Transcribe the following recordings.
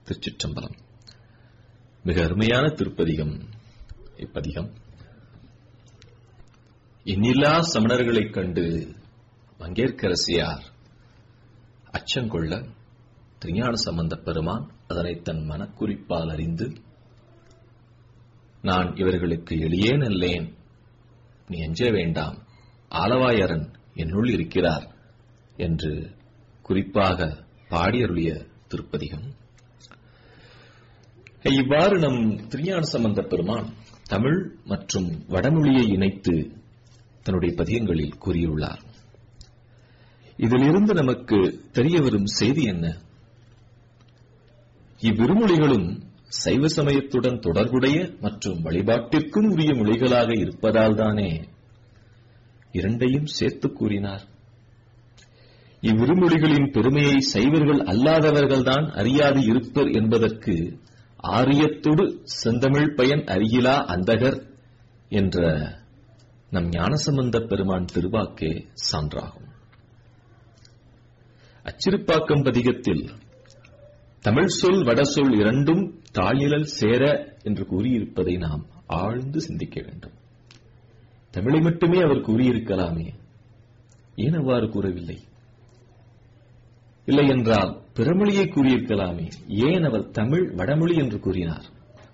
திருச்சிற்றம்பலம் மிக அருமையான திருப்பதிகம் இப்பதிகம் எண்ணில்லா சமணர்களைக் கண்டு மங்கேற்கரசியார் அச்சங்கொள்ள திருஞான சம்பந்தப் பெருமான் அதனை தன் மனக்குறிப்பால் அறிந்து நான் இவர்களுக்கு எளியேன் அல்லேன் நீ எஞ்ச வேண்டாம் ஆலவாயரன் என்னுள் இருக்கிறார் என்று குறிப்பாக பாடியருளிய திருப்பதிகம் இவ்வாறு நம் திருஞான சம்பந்த பெருமான் தமிழ் மற்றும் வடமொழியை இணைத்து தன்னுடைய பதியங்களில் கூறியுள்ளார் இதிலிருந்து நமக்கு தெரிய வரும் செய்தி என்ன இவ்விருமொழிகளும் சைவ சமயத்துடன் தொடர்புடைய மற்றும் வழிபாட்டிற்கும் உரிய மொழிகளாக இருப்பதால் தானே இரண்டையும் சேர்த்து கூறினார் இவ்விருமொழிகளின் பெருமையை சைவர்கள் அல்லாதவர்கள்தான் அறியாது இருப்பர் என்பதற்கு ஆரியத்தொடு செந்தமிழ் பயன் அருகிலா அந்தகர் என்ற நம் ஞானசம்பந்த பெருமான் திருவாக்கே சான்றாகும் அச்சிறுப்பாக்கம் பதிகத்தில் தமிழ் சொல் வடசொல் இரண்டும் தாழிழல் சேர என்று கூறியிருப்பதை நாம் ஆழ்ந்து சிந்திக்க வேண்டும் தமிழை மட்டுமே அவர் கூறியிருக்கலாமே ஏன் அவ்வாறு கூறவில்லை இல்லை என்றால் பிறமொழியை கூறியிருக்கலாமே ஏன் அவர் தமிழ் வடமொழி என்று கூறினார்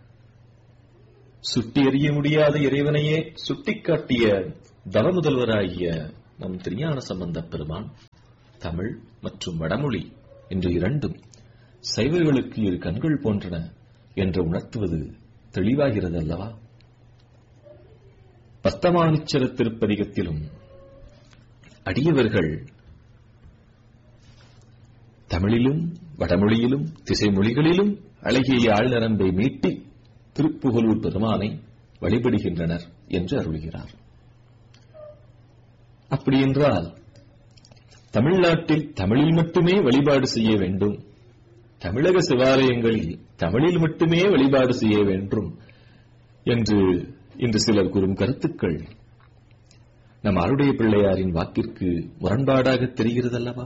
சுட்டி எறிய முடியாத இறைவனையே சுட்டிக்காட்டிய தவமுதல்வராகிய நம் திருஞான சம்பந்த பெருமான் தமிழ் மற்றும் வடமொழி என்று இரண்டும் சைவர்களுக்கு இரு கண்கள் போன்றன என்று உணர்த்துவது தெளிவாகிறது அல்லவா பத்தமானிச்சர திருப்பதிகத்திலும் அடியவர்கள் தமிழிலும் வடமொழியிலும் திசை மொழிகளிலும் அழகிய ஆழ்நரம்பை மீட்டி திருப்புகலூர் பெருமானை வழிபடுகின்றனர் என்று அருள்கிறார் அப்படியென்றால் தமிழ்நாட்டில் தமிழில் மட்டுமே வழிபாடு செய்ய வேண்டும் தமிழக சிவாலயங்களில் தமிழில் மட்டுமே வழிபாடு செய்ய வேண்டும் என்று இன்று சிலர் கூறும் கருத்துக்கள் நம் அருடைய பிள்ளையாரின் வாக்கிற்கு முரண்பாடாக தெரிகிறதல்லவா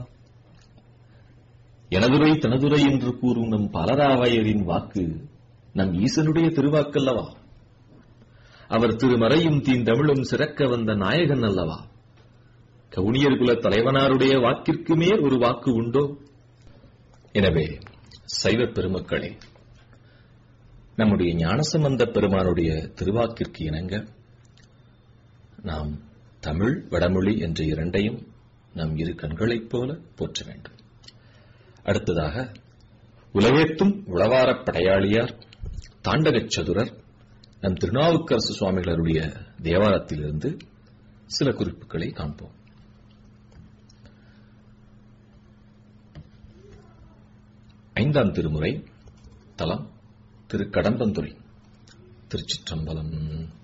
எனதுரை தனதுரை என்று கூறும் நம் பலராவாயரின் வாக்கு நம் ஈசனுடைய திருவாக்கல்லவா அவர் திருமறையும் தீந்தமிழும் சிறக்க வந்த நாயகன் அல்லவா கவுனியர் குல தலைவனாருடைய வாக்கிற்கு மேல் ஒரு வாக்கு உண்டோ எனவே சைவ பெருமக்களே நம்முடைய ஞானசம்பந்த பெருமானுடைய திருவாக்கிற்கு இணங்க நாம் தமிழ் வடமொழி என்ற இரண்டையும் நம் இரு கண்களைப் போல போற்ற வேண்டும் அடுத்ததாக உலகேத்தும் உளவாரப் படையாளியார் தாண்டகச் சதுரர் நம் திருநாவுக்கரசு சுவாமிகளுடைய தேவாரத்திலிருந்து சில குறிப்புகளை காண்போம் ஐந்தாம் திருமுறை தலம் திரு கடம்பந்துறை திருச்சிற்றம்பலம்